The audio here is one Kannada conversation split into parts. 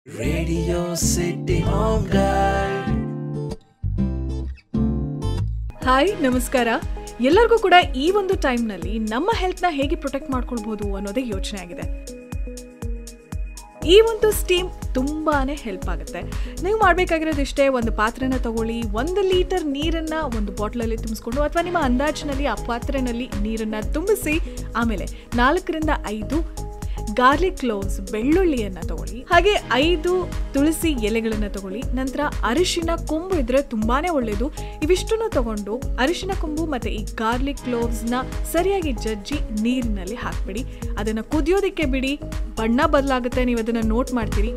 Radio City Home Guide. Hi ನಮಸ್ಕಾರ ಎಲ್ಲರಿಗೂ ಕೂಡ ಈ ಒಂದು ಟೈಮ್ನಲ್ಲಿ ನಮ್ಮ ಹೆಲ್ತ್ನ ಹೇಗೆ ಪ್ರೊಟೆಕ್ಟ್ ಮಾಡ್ಕೊಳ್ಬೋದು ಅನ್ನೋದೇ ಯೋಚನೆ ಆಗಿದೆ ಈ ಒಂದು ಸ್ಟೀಮ್ ತುಂಬಾನೇ ಹೆಲ್ಪ್ ಆಗುತ್ತೆ ನೀವು ಮಾಡಬೇಕಾಗಿರೋದು ಇಷ್ಟೇ ಒಂದು ಪಾತ್ರೆನ ತಗೊಳ್ಳಿ ಒಂದು ಲೀಟರ್ ನೀರನ್ನ ಒಂದು ಬಾಟ್ಲಲ್ಲಿ ತುಂಬಿಸ್ಕೊಂಡು ಅಥವಾ ನಿಮ್ಮ ಅಂದಾಜಿನಲ್ಲಿ ಆ ಪಾತ್ರೆನಲ್ಲಿ ನೀರನ್ನ ತುಂಬಿಸಿ ಆಮೇಲೆ ನಾಲ್ಕರಿಂದ ಐದು ಗಾರ್ಲಿಕ್ ಕ್ಲೋವ್ಸ್ ಬೆಳ್ಳುಳ್ಳಿಯನ್ನ ತಗೊಳ್ಳಿ ಹಾಗೆ ಐದು ತುಳಸಿ ಎಲೆಗಳನ್ನ ತಗೊಳ್ಳಿ ನಂತರ ಅರಿಶಿನ ಕೊಂಬು ಇದ್ರೆ ತುಂಬಾನೇ ಒಳ್ಳೆಯದು ಇವಿಷ್ಟನ್ನು ತಗೊಂಡು ಅರಿಶಿನ ಕೊಂಬು ಮತ್ತೆ ಈ ಗಾರ್ಲಿಕ್ ಕ್ಲೋವ್ಸ್ನ ಸರಿಯಾಗಿ ಜಜ್ಜಿ ನೀರಿನಲ್ಲಿ ಹಾಕ್ಬಿಡಿ ಅದನ್ನ ಕುದಿಯೋದಕ್ಕೆ ಬಿಡಿ ಬಣ್ಣ ಬದಲಾಗುತ್ತೆ ನೀವು ಅದನ್ನ ನೋಟ್ ಮಾಡ್ತೀರಿ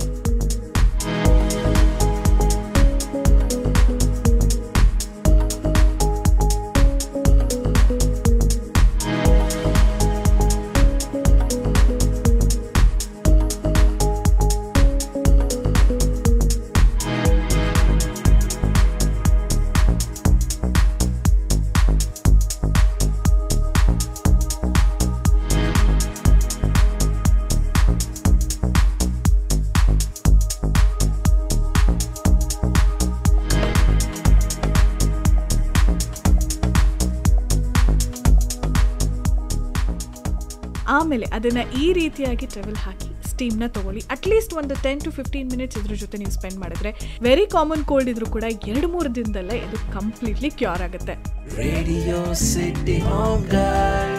ಆಮೇಲೆ ಅದನ್ನ ಈ ರೀತಿಯಾಗಿ ಟ್ರೆವೆಲ್ ಹಾಕಿ ಸ್ಟೀಮ್ನ ತಗೊಳ್ಳಿ ಅಟ್ಲೀಸ್ಟ್ ಒಂದು ಟೆನ್ ಟು ಫಿಫ್ಟೀನ್ ಮಿನಿಟ್ಸ್ ಇದ್ರ ಜೊತೆ ನೀವು ಸ್ಪೆಂಡ್ ಮಾಡಿದ್ರೆ ವೆರಿ ಕಾಮನ್ ಕೋಲ್ಡ್ ಇದ್ರೂ ಕೂಡ ಎರಡು ಮೂರು ದಿನದಲ್ಲೇ ಇದು ಕಂಪ್ಲೀಟ್ಲಿ ಕ್ಯೂರ್ ಆಗುತ್ತೆ Radio City Home Guide.